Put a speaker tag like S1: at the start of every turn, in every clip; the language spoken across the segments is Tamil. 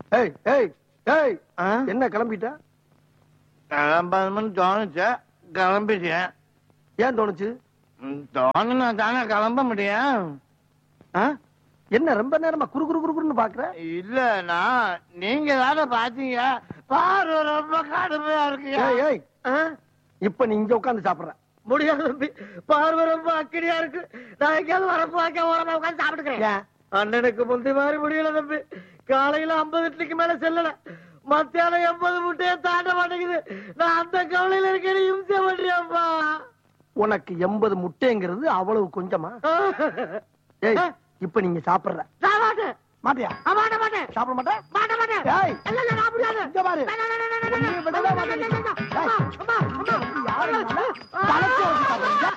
S1: ஏய் ஏய் ஏய்
S2: ஆ?
S1: என்ன கிளம்பிட்ட
S2: கிளம்பணும்னு தோணுச்சு கிளம்பிட்டேன்
S1: ஏன் தோணுச்சு
S2: ம், தோணுனா தானே கிளம்ப முடியும்
S1: ஆ? என்ன ரொம்ப நேரமா குறு குறு குறு குறுன்னு பாக்குற
S2: இல்லனா நீங்க தானே பாத்தீங்க பார்வை ரொம்ப கடுமையா இருக்கு
S1: ஏய் ஏய் ஆ? இப்ப நீ இங்க உட்கார்ந்து சாப்பிடுற
S2: முடியாது தம்பி பார்வை ரொம்ப அக்கடியா இருக்கு நான் எங்கேயாவது வரப்பு வாக்க ஓரமா உட்காந்து சாப்பிட்டுக்கிறேன்
S1: ஏன்
S2: அண்ணனுக்கு முந்தி மாதிரி முடியல தம்பி காலையில ஐம்பது இட்லிக்கு மேல செல்லல மத்தியானம் எண்பது முட்டையை தாண்ட மாட்டேங்குது நான் அந்த கவலையில இருக்கேன் இம்சை பண்றியாப்பா
S1: உனக்கு எண்பது முட்டைங்கிறது அவ்வளவு கொஞ்சமா ஏய் இப்ப நீங்க சாப்பிடுற
S2: நான் மாட்டேன்
S1: மாட்டியா
S2: நான் மாட்ட மாட்டேன்
S1: சாப்பிட மாட்டேன்
S2: மாட்ட மாட்டேன்
S1: ஏய்
S2: இல்ல இல்ல நான் முடியாது
S1: இங்க பாரு ஒண்ணுமே விடவே மாட்டேன் யாரு இருந்தாலும் தலைக்கு வச்சு சாப்பிடுறீங்க?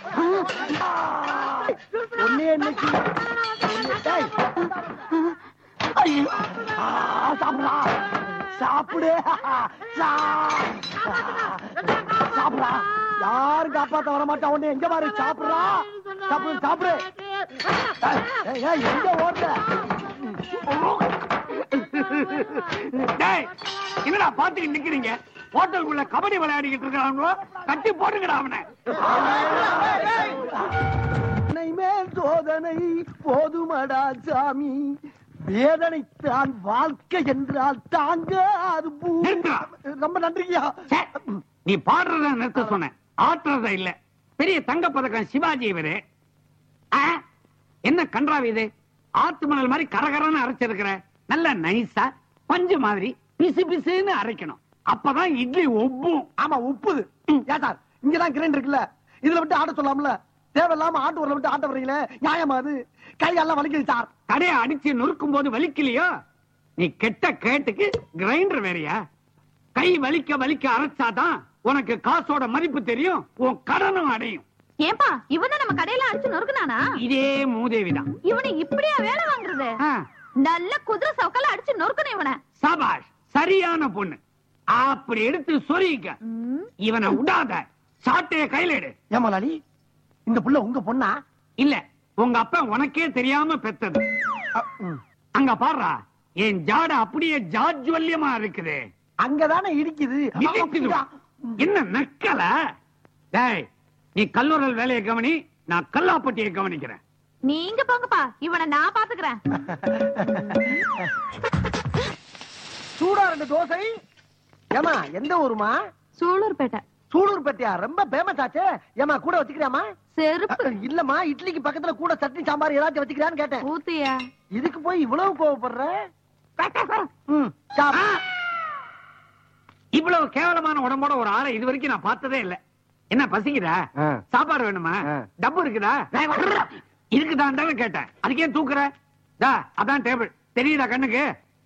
S1: ஒண்ணே இன்னைக்கு ஏய். ஐயோ. ஆ, சாப்பிடுடா சாப்பிடு சா- சாப்பிடுடா யாரும் காப்பாத்த வர மாட்டா உடனே எங்க பாரு சாப்பிடுறா சாப்பிடு சாப்பிடு ஏய், ஏய், ஏய், எங்க ஓடுற
S3: டேய் என்னடா பாத்துக்கிட்டு நிக்கிறீங்க ஹோட்டலுக்குள்ள கபடி விளையாடிக்கிட்டு இருக்காங்களோ கட்டி போட்டுங்கடா அவனை
S1: என்னை மேல் சோதனை போதுமடா சாமி வேதனை தான் வாழ்க்கை என்றால் தாங்க அது பூ-
S3: நிறுத்துடா.
S1: ரொம்ப நன்றியா
S3: ச்சே, நீ பாடுறத நிறுத்த சொன்ன ஆட்டுறத இல்ல பெரிய தங்க பதக்கம் சிவாஜி இவரு ஆ? என்ன கன்றாவி இது ஆத்து மணல் மாதிரி கரகரன்னு அரைச்சிருக்கிற நல்ல நைஸா பஞ்சு மாதிரி பிசு பிசுன்னு அரைக்கணும் அப்பதான் இட்லி ஒப்பும்
S1: ஆமா உப்புது ஏன் சார் இங்கதான் கிரைண்ட் இருக்குல்ல இதுல விட்டு ஆட்ட சொல்லாமல தேவையில்லாம ஆட்டு ஊர்ல விட்டு ஆட்ட வர்றீங்களே நியாயமா அது கையெல்லாம் வலிக்குது சார்
S3: கடையை அடிச்சு நொறுக்கும் போது வலிக்கலையோ நீ கெட்ட கேட்டுக்கு கிரைண்டர் வேறயா கை வலிக்க வலிக்க அரைச்சாதான் உனக்கு காசோட மதிப்பு தெரியும் உன் கடனும் அடையும்
S4: ஏன்பா இவன் நம்ம கடையில அடிச்சு நொறுக்குனானா
S3: இதே மூதேவிதான்
S4: இவனை இப்படியா வேலை வாங்குறது
S3: ஆ,
S4: நல்ல குதிரை சவுக்கால அடிச்சு நொறுக்கணும் இவனை
S3: சபாஷ் சரியான பொண்ணு அப்படி எடுத்து சொருகிக்க
S4: ம்,
S3: இவனை விடாத சாட்டைய கையில எடு
S1: ஏமாலாளி இந்த புள்ள உங்க பொண்ணா
S3: இல்ல உங்க அப்பா உனக்கே தெரியாம பெத்தது
S1: அ, ம்.
S3: அங்க பாருடா என் ஜாட அப்படியே ஜாஜ்வல்யமா இருக்குது
S1: அங்கதானே இடிக்குது
S3: மிதிக்குது. என்ன நக்கல டேய் நீ கல்லூரல் வேலையை கவனி நான் கல்லாப்பட்டியை கவனிக்கிறேன்
S4: நீங்க போங்கப்பா இவனை நான் பாத்துக்கிறேன்
S1: சூடா ரெண்டு தோசை ஏமா எந்த ஊருமா
S4: சூளூர்பேட்டை
S1: சூலூர் பத்தியா ரொம்ப ஃபேமஸ் ஆச்சே ஏமா கூட வச்சுக்கிறியாமா
S4: செருப்பு
S1: இல்லம்மா இட்லிக்கு பக்கத்துல கூட சட்னி சாம்பார் ஏதாச்சும் வச்சுக்கிறான்னு கேட்டேன்
S4: ஊத்தியா
S1: இதுக்கு போய் இவ்வளவு கோவப்படுற ம், சாப்பிடு.
S3: இவ்வளவு கேவலமான உடம்போட ஒரு ஆளை இது வரைக்கும் நான் பார்த்ததே இல்ல என்ன பசிக்குதா
S1: ஆ.
S3: சாப்பாடு வேணுமா
S1: ஆ.
S3: டப்பு இருக்குதா இருக்குதான்னு கேட்டேன் அதுக்கு ஏன் தூக்குற டா அதான் டேபிள் தெரியுதா கண்ணுக்கு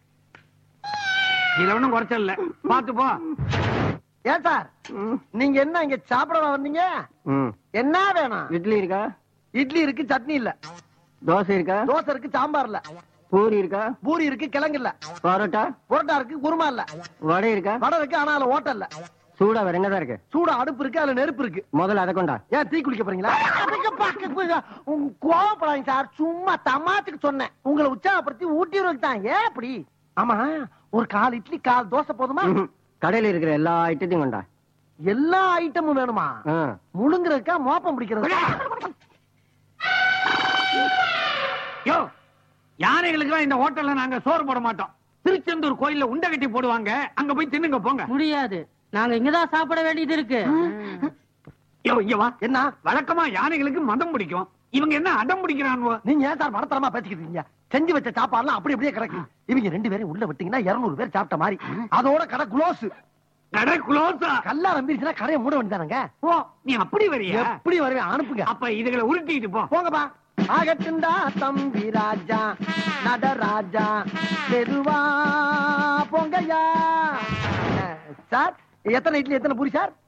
S3: இதுல ஒண்ணும் குறைச்சல் இல்ல பாத்து போ
S1: ஏன் சார் நீங்க என்ன இங்க சாப்பிட வந்தீங்க என்ன வேணும்
S2: இட்லி இருக்கா
S1: இட்லி இருக்கு சட்னி இல்ல
S2: தோசை இருக்கா
S1: தோசை இருக்கு சாம்பார் இல்ல
S2: பூரி இருக்கா
S1: பூரி இருக்கு கிழங்கு இல்ல
S2: பரோட்டா
S1: புரோட்டா இருக்கு குருமா இல்ல
S2: வடை இருக்கா
S1: வடை இருக்கு ஆனா அதுல ஓட்டல் இல்ல
S2: சூடா வேற என்னதான் இருக்கு
S1: சூடா அடுப்பு இருக்கு அதுல நெருப்பு இருக்கு
S2: முதல்ல அதை கொண்டா
S1: ஏன் தீ குளிக்க போறீங்களா அதுக்கு பக்க போய் உங்க கோவப்படாதீங்க சார் சும்மா தமாத்துக்கு சொன்னேன் உங்களை உற்சாகப்படுத்தி ஊட்டிடுறதுக்கு தான் ஏன் அப்படி ஆமா ஒரு கால் இட்லி கால் தோசை போதுமா
S2: ம்ஹும். கடையில இருக்கிற எல்லா ஐட்டத்தையும் கொண்டா
S1: எல்லா ஐட்டமும் வேணுமா
S2: ஆ.
S1: முழுங்குறதுக்கா மோப்பம் பிடிக்கிறது
S3: யோ யானைகளுக்கு இந்த ஹோட்டல்ல நாங்க சோறு போட மாட்டோம் திருச்செந்தூர் கோயில்ல உண்டை கட்டி போடுவாங்க அங்க போய் தின்னுங்க போங்க
S5: முடியாது நாங்க இங்கதான் சாப்பிட வேண்டியது இருக்கு
S3: யோ இங்க வா
S1: என்ன
S3: வழக்கமா யானைகளுக்கு மதம் பிடிக்கும் இவங்க என்ன அடம் பிடிக்கிறானுவோ
S1: நீங்க ஏன் சார் மனத்தரமா பேசிக்கிட்டு இருக்கீங்க செஞ்சு வச்ச சாப்பாடுலாம் அப்படி அப்படியே கிடக்கு இவங்க ரெண்டு பேரும் உள்ள விட்டீங்கன்னா 200 பேர் சாப்பிட்ட மாதிரி அதோட கடை குளோஸ்
S3: கடை குளோஸா
S1: கல்லா நம்பிருச்சுன்னா கடையை மூட வேண்டியதானங்க
S3: ஓ நீ அப்படி வரியா
S1: எப்படி வருவேன் அனுப்புங்க
S3: அப்ப இதுகளை உருட்டிட்டு போ
S1: போங்கப்பா ஆகட்டுண்டா தம்பி ராஜா நடராஜா மெதுவா போங்கய்யா அஹ், சார் எத்தனை இட்லி எத்தனை பூரி சார்